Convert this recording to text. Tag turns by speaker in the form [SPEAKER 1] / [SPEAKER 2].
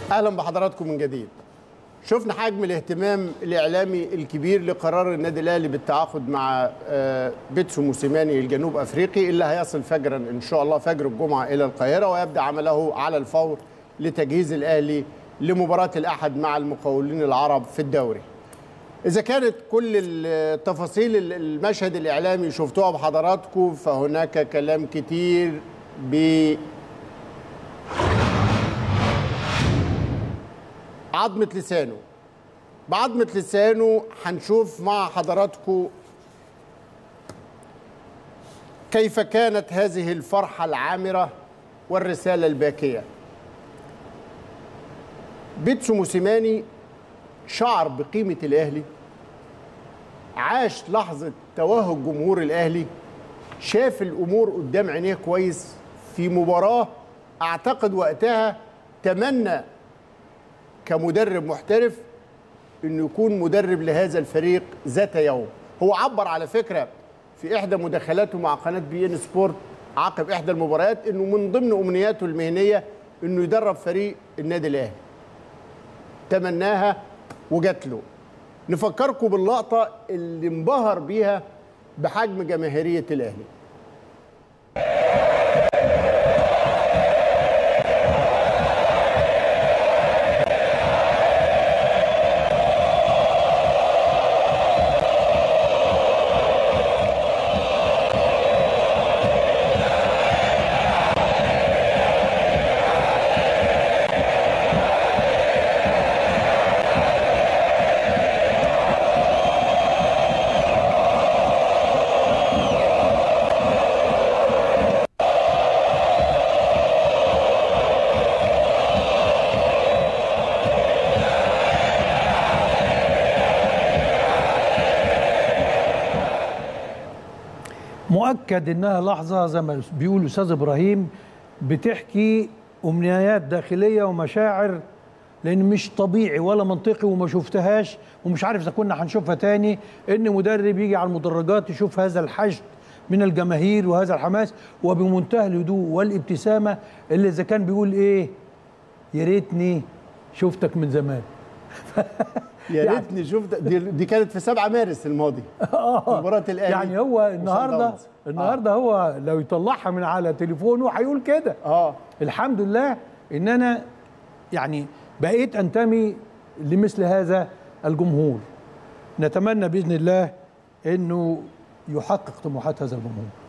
[SPEAKER 1] اهلا بحضراتكم من جديد شفنا حجم الاهتمام الاعلامي الكبير لقرار النادي الاهلي بالتعاقد مع آه، بيتسو موسيماني الجنوب افريقي اللي هيصل فجرا ان شاء الله فجر الجمعه الى القاهره ويبدا عمله على الفور لتجهيز الاهلي لمباراه الاحد مع المقاولين العرب في الدوري إذا كانت كل التفاصيل المشهد الإعلامي شفتوها بحضراتكم فهناك كلام كتير ب عظمة لسانه بعظمة لسانه هنشوف مع حضراتكم كيف كانت هذه الفرحة العامرة والرسالة الباكية بيتسو موسيماني شعر بقيمة الأهلي عاش لحظة توهج جمهور الأهلي شاف الأمور قدام عينيه كويس في مباراة أعتقد وقتها تمنى كمدرب محترف انه يكون مدرب لهذا الفريق ذات يوم هو عبر على فكره في احدى مداخلاته مع قناه بي ان سبورت عقب احدى المباريات انه من ضمن امنياته المهنيه انه يدرب فريق النادي الاهلي تمناها وجات له نفكركم باللقطه اللي انبهر بيها بحجم جماهيريه الاهلي
[SPEAKER 2] مؤكد انها لحظه زي ما بيقول الاستاذ ابراهيم بتحكي امنيات داخليه ومشاعر لان مش طبيعي ولا منطقي وما شفتهاش ومش عارف اذا كنا هنشوفها تاني ان مدرب يجي على المدرجات يشوف هذا الحشد من الجماهير وهذا الحماس وبمنتهى الهدوء والابتسامه اللي اذا كان بيقول ايه يا ريتني شفتك من زمان
[SPEAKER 1] يا
[SPEAKER 2] يعني-
[SPEAKER 1] ريتني شفت دي, دي كانت في 7 مارس الماضي مباراه الاهلي
[SPEAKER 2] يعني هو النهارده
[SPEAKER 1] داونز.
[SPEAKER 2] النهارده هو لو يطلعها من على تليفونه هيقول كده
[SPEAKER 1] اه
[SPEAKER 2] الحمد لله ان انا يعني بقيت انتمي لمثل هذا الجمهور نتمنى باذن الله انه يحقق طموحات هذا الجمهور